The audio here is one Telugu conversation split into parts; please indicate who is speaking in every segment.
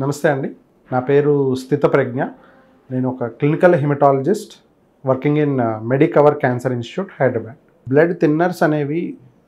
Speaker 1: నమస్తే అండి నా పేరు స్థిత ప్రజ్ఞ నేను ఒక clinical haematologist working in Medicover cancer institute Hyderabad blood thinners అనేవి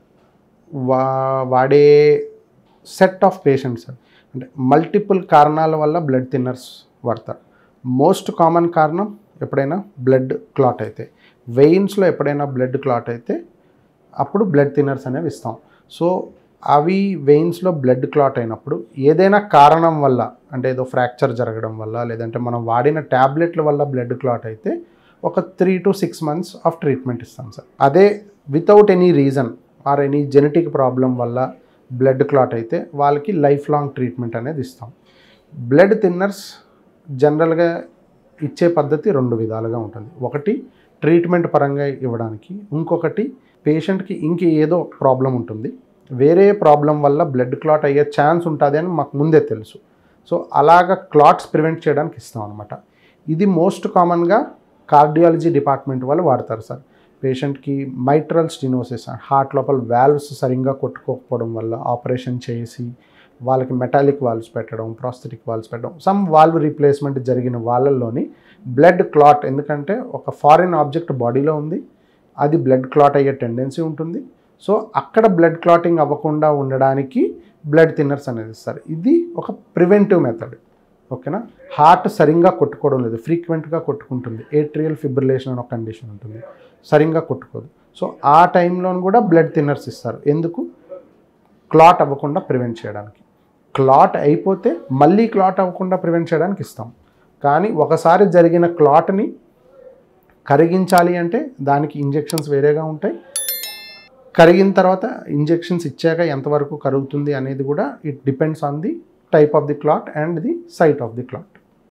Speaker 1: వా వాడే సెట్ ఆఫ్ పేషెంట్స్ అంటే మల్టిపుల్ కారణాల వల్ల బ్లడ్ థిన్నర్స్ వాడతారు మోస్ట్ కామన్ కారణం ఎప్పుడైనా బ్లడ్ క్లాట్ అయితే వెయిన్స్లో ఎప్పుడైనా బ్లడ్ క్లాట్ అయితే అప్పుడు బ్లడ్ థిన్నర్స్ అనేవి ఇస్తాం సో అవి వెయిన్స్లో బ్లడ్ క్లాట్ అయినప్పుడు ఏదైనా కారణం వల్ల అంటే ఏదో ఫ్రాక్చర్ జరగడం వల్ల లేదంటే మనం వాడిన ట్యాబ్లెట్ల వల్ల బ్లడ్ క్లాట్ అయితే ఒక three to six months of treatment ఇస్తాం సార్ అదే without any reason or any genetic problem వల్ల బ్లడ్ క్లాట్ అయితే వాళ్ళకి లైఫ్ లాంగ్ ట్రీట్మెంట్ అనేది ఇస్తాం బ్లడ్ థిన్నర్స్ జనరల్గా ఇచ్చే పద్ధతి రెండు విధాలుగా ఉంటుంది ఒకటి ట్రీట్మెంట్ పరంగా ఇవ్వడానికి ఇంకొకటి పేషెంట్కి ఇంక ఏదో ప్రాబ్లం ఉంటుంది వేరే ప్రాబ్లం వల్ల బ్లడ్ క్లాట్ అయ్యే ఛాన్స్ ఉంటుంది అని మాకు ముందే తెలుసు సో అలాగ క్లాట్స్ ప్రివెంట్ చేయడానికి ఇస్తాం అనమాట ఇది మోస్ట్ కామన్గా కార్డియాలజీ డిపార్ట్మెంట్ వాళ్ళు వాడతారు సార్ పేషెంట్కి మైట్రల్ స్టినోసిస్ హార్ట్ లోపల వాల్వ్స్ సరిగ్గా కొట్టుకోకపోవడం వల్ల ఆపరేషన్ చేసి వాళ్ళకి మెటాలిక్ వాల్వ్స్ పెట్టడం ప్రాస్థెటిక్ వాల్వ్స్ పెట్టడం సమ్ వాల్వ్ రీప్లేస్మెంట్ జరిగిన వాళ్ళల్లోని బ్లడ్ క్లాట్ ఎందుకంటే ఒక ఫారిన్ ఆబ్జెక్ట్ బాడీలో ఉంది అది బ్లడ్ క్లాట్ అయ్యే టెండెన్సీ ఉంటుంది సో అక్కడ బ్లడ్ క్లాటింగ్ అవ్వకుండా ఉండడానికి బ్లడ్ థిన్నర్స్ అనేది ఇస్తారు ఇది ఒక ప్రివెంటివ్ మెథడ్ ఓకేనా హార్ట్ సరిగ్గా కొట్టుకోవడం లేదు ఫ్రీక్వెంట్గా కొట్టుకుంటుంది ఏట్రియల్ ఫిబ్రిలేషన్ అని ఒక కండిషన్ ఉంటుంది సరిగ్గా కొట్టుకోదు సో ఆ టైంలో కూడా బ్లడ్ థిన్నర్స్ ఇస్తారు ఎందుకు క్లాట్ అవ్వకుండా ప్రివెంట్ చేయడానికి క్లాట్ అయిపోతే మళ్ళీ క్లాట్ అవ్వకుండా ప్రివెంట్ చేయడానికి ఇస్తాం కానీ ఒకసారి జరిగిన క్లాట్ని కరిగించాలి అంటే దానికి ఇంజెక్షన్స్ వేరేగా ఉంటాయి కరిగిన తర్వాత ఇంజెక్షన్స్ ఇచ్చాక ఎంతవరకు కరుగుతుంది అనేది కూడా it depends on the type of the clot and the site of the clot